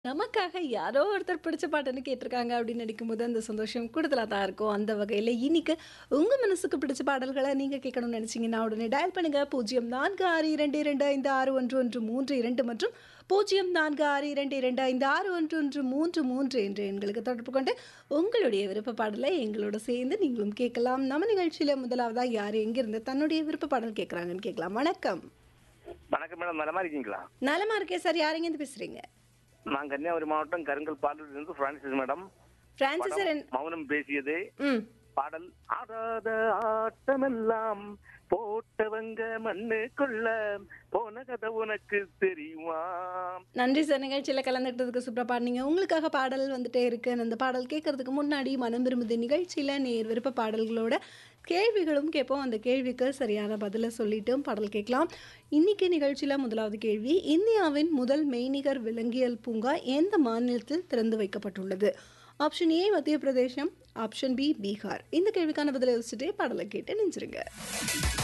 நமக்காக யாரோ ஒருத்தர் பிடிச்ச பாட்டுன்னு கேட்டிருக்காங்க அப்படின்னு நினைக்கும்போது அந்த சந்தோஷம் கூடுதலாக தான் இருக்கும் அந்த வகையில் இன்னைக்கு உங்கள் மனசுக்கு பிடிச்ச பாடல்களை நீங்கள் கேட்கணும்னு நினச்சிங்கன்னா உடனே டயல் பண்ணுங்கள் பூஜ்ஜியம் நான்கு ஆறு இரண்டு இரண்டு ஐந்து ஆறு ஒன்று ஒன்று மூன்று இரண்டு மற்றும் பூஜ்ஜியம் நான்கு ஆறு இரண்டு இரண்டு ஐந்து ஆறு ஒன்று ஒன்று மூன்று மூன்று என்று எங்களுக்கு தொடர்பு கொண்டு உங்களுடைய விருப்ப பாடலை எங்களோட சேர்ந்து நீங்களும் கேட்கலாம் நம்ம நிகழ்ச்சியில் முதலாவதாக யார் எங்கிருந்து தன்னுடைய விருப்ப பாடல் கேட்குறாங்கன்னு கேட்கலாம் வணக்கம் வணக்கம் மேடம் நலமா இருக்கீங்களா நலமா இருக்கேன் சார் யார் எங்கேருந்து பேசுகிறீங்க நான் கன்னியாகுமரி மாவட்டம் கருங்கல் பாடலில் இருந்து பிரான்சிஸ் மேடம் பிரான்சிஸ் சார் என்- மௌனம் பேசியது ம் பாடல் ஆடாத ஆட்டமெல்லாம் போட்டவங்க மண்ணுக்குள்ள போன கதை உனக்கு தெரியுமா நன்றி சார் நிகழ்ச்சியில் கலந்துக்கிட்டதுக்கு சூப்பராக பாடினீங்க உங்களுக்காக பாடல் வந்துட்டே இருக்கு அந்த பாடல் கேட்கறதுக்கு முன்னாடி மனம் விரும்புது நிகழ்ச்சியில் நேர் விருப்ப பாடல்களோட கேள்விகளும் கேட்போம் அந்த கேள்விக்கு சரியான பதிலை சொல்லிட்டும் பாடல் கேட்கலாம் இன்னைக்கு நிகழ்ச்சியில் முதலாவது கேள்வி இந்தியாவின் முதல் மெய்நிகர் விலங்கியல் பூங்கா எந்த மாநிலத்தில் திறந்து வைக்கப்பட்டுள்ளது ஆப்ஷன் ஏ மத்திய பிரதேசம் ஆப்ஷன் பி பீகார் இந்த கேள்விக்கான பதிலை யோசிச்சுட்டே பாடலை கேட்டு நெஞ்சிருங்க